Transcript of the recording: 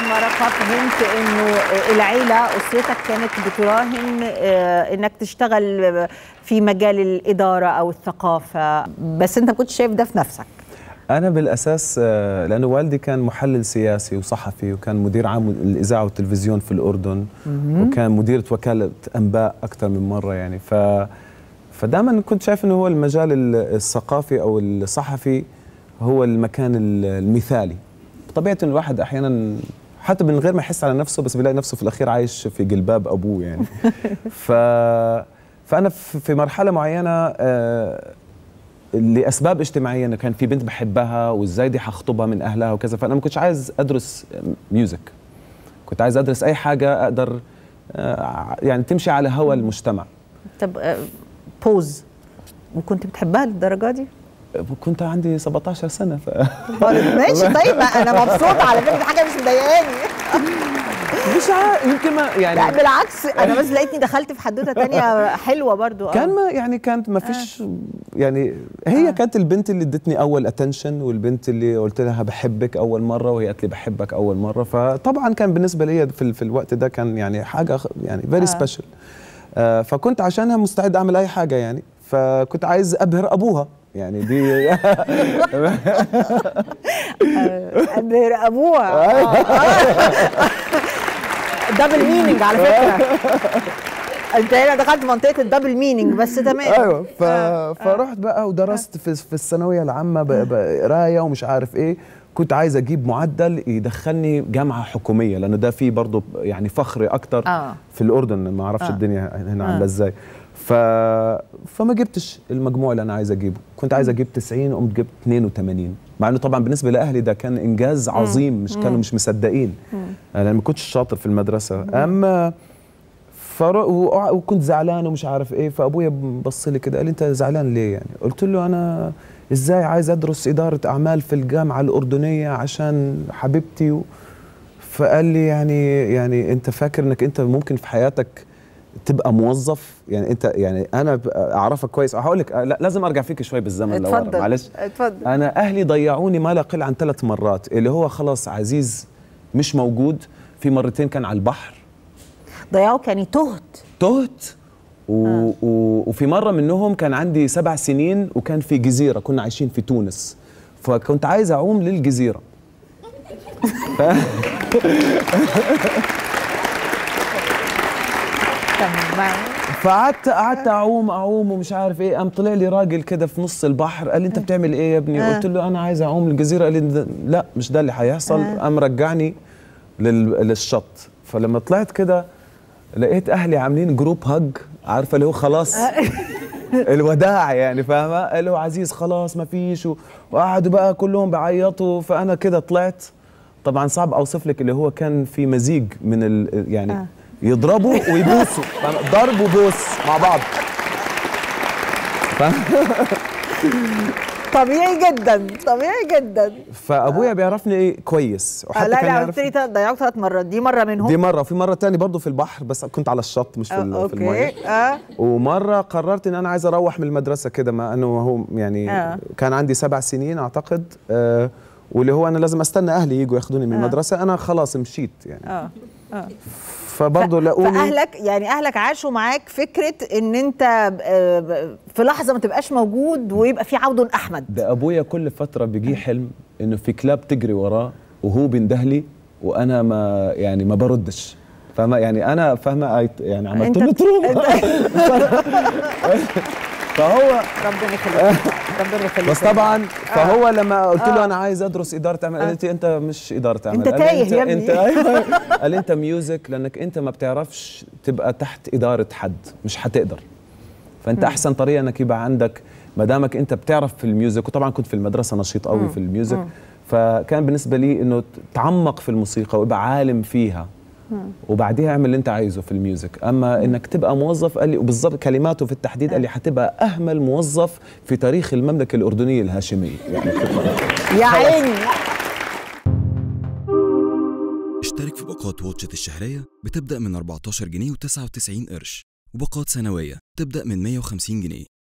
مرة فهمت انه العيلة اسرتك كانت بتراهن آه، انك تشتغل في مجال الإدارة او الثقافة بس انت ما كنتش شايف ده في نفسك انا بالاساس آه، لانه والدي كان محلل سياسي وصحفي وكان مدير عام الاذاعه والتلفزيون في الاردن وكان مدير وكاله انباء اكثر من مره يعني ف فدائما كنت شايف انه هو المجال ال- الثقافي او الصحفي هو المكان ال- المثالي بطبيعه إنه الواحد احيانا حتى من غير ما يحس على نفسه بس بيلاقي نفسه في الاخير عايش في جلباب ابوه يعني ف فانا في في مرحله معينه آه، لاسباب اجتماعيه انه كان في بنت بحبها وازاي دي حخطبها من اهلها وكذا فانا ما كنتش عايز ادرس ميوزك كنت عايز ادرس اي حاجه اقدر آه، يعني تمشي على هوى المجتمع طب آه، بوز وكنت بتحبها للدرجة دي؟ كنت عندي 17 سنه ف... ماشي طيب ما انا مبسوطة على فكرة دي حاجة مش مضايقاني مش عارف يمكن ما لا يعني بالعكس انا بس لقيتني دخلت في حدوته تانية حلوه برضو آه. كان ما يعني كانت ما فيش يعني هي كانت البنت اللي ادتني اول اتنشن والبنت اللي قلت لها بحبك اول مره وهي قالت لي بحبك اول مره فطبعا كان بالنسبه لي في, ال- في الوقت ده كان يعني حاجه خ- يعني فيري سبيشال آه فكنت عشانها مستعد اعمل اي حاجه يعني فكنت عايز ابهر ابوها يعني دي ابهر ابوها دبل مينينج على فكره انت هنا دخلت منطقه الدبل مينينج بس تمام ايوه ف... فرحت بقى ودرست في في الثانويه العامه ب- ب- قرايه ومش عارف ايه كنت عايز اجيب معدل يدخلني جامعه حكوميه لانه ده فيه برضه يعني فخر اكتر آه. في الاردن ما اعرفش آه. الدنيا هنا آه. عامله ازاي ف... فما جبتش المجموع اللي انا عايز اجيبه كنت عايز اجيب 90 قمت جبت 82 مع انه طبعا بالنسبه لاهلي ده كان انجاز عظيم مش كانوا مش مصدقين انا ما كنتش شاطر في المدرسه اما فر... و- وكنت زعلان ومش عارف ايه فابويا بص لي كده قال لي انت زعلان ليه يعني قلت له انا ازاي عايز ادرس اداره اعمال في الجامعه الاردنيه عشان حبيبتي و... فقال لي يعني يعني انت فاكر انك انت ممكن في حياتك تبقى موظف يعني انت يعني انا ب- اعرفك كويس هقول لك لا لازم ارجع فيك شوي بالزمن لورا اتفضل معلش اتفضل انا اهلي ضيعوني ما لا يقل عن ثلاث مرات اللي هو خلاص عزيز مش موجود في مرتين كان على البحر ضيعوك يعني تهت تهت و... آه. و... وفي مره منهم كان عندي سبع سنين وكان في جزيره كنا عايشين في تونس فكنت عايز اعوم للجزيره ف... تمام فقعدت قعدت اعوم اعوم ومش عارف ايه قام طلع لي راجل كده في نص البحر قال لي انت بتعمل ايه يا ابني آه. قلت له انا عايز اعوم للجزيره قال لي ده- لا مش ده اللي هيحصل قام رجعني لل... للشط فلما طلعت كده لقيت اهلي عاملين جروب هج عارفه اللي هو خلاص الوداع يعني فاهمه قالوا عزيز خلاص ما فيش و... وقعدوا بقى كلهم بيعيطوا فانا كده طلعت طبعا صعب اوصف لك اللي هو كان في مزيج من ال... يعني آه. آه. يضربوا ويبوسوا فاهمة؟ ضرب وبوس مع بعض فاهمة؟ طبيعي جدا طبيعي جدا فابويا بيعرفني كويس آه، وحتى لا كان لا يعرف قلت لي ضيعوك ثلاث مرات دي مره منهم دي مره وفي مره تاني برضه في البحر بس كنت على الشط مش في, آه، ال- في الميه اوكي اه ومره قررت ان انا عايز اروح من المدرسه كده مع انه هو يعني آه. آه. كان عندي سبع سنين اعتقد آه واللي هو انا لازم استنى اهلي يجوا ياخدوني من آه. المدرسه انا خلاص مشيت يعني اه اه فبرضه لاقوني فاهلك يعني اهلك عاشوا معاك فكره ان انت آه، ب- في لحظه ما تبقاش موجود ويبقى في عود احمد ده ابويا كل فتره بيجي حلم انه في كلاب تجري وراه وهو بيندهلي وانا ما يعني ما بردش فاهمه يعني انا فاهمه أيت- يعني عملت أنت- له تروما فهو ربنا يخليك ربنا يخليك بس طبعا فهو لما قلت له انا عايز ادرس اداره اعمال قال لي انت مش اداره اعمال أنت قال لي تايه انت يا ابني. انت ايوه قال لي انت ميوزك لانك انت ما بتعرفش تبقى تحت اداره حد مش هتقدر فانت احسن طريقه انك يبقى عندك ما دامك انت بتعرف في الميوزك وطبعا كنت في المدرسه نشيط قوي في الميوزك فكان بالنسبه لي انه تعمق في الموسيقى ويبقى عالم فيها وبعديها اعمل اللي انت عايزه في الميوزك اما انك تبقى موظف قال لي وبالظبط كلماته في التحديد قال لي هتبقى اهمل موظف في تاريخ المملكه الاردنيه الهاشميه يعني يا عيني اشترك في باقات واتشت الشهرية بتبدأ من 14 جنيه و99 قرش وباقات سنوية تبدأ من 150 جنيه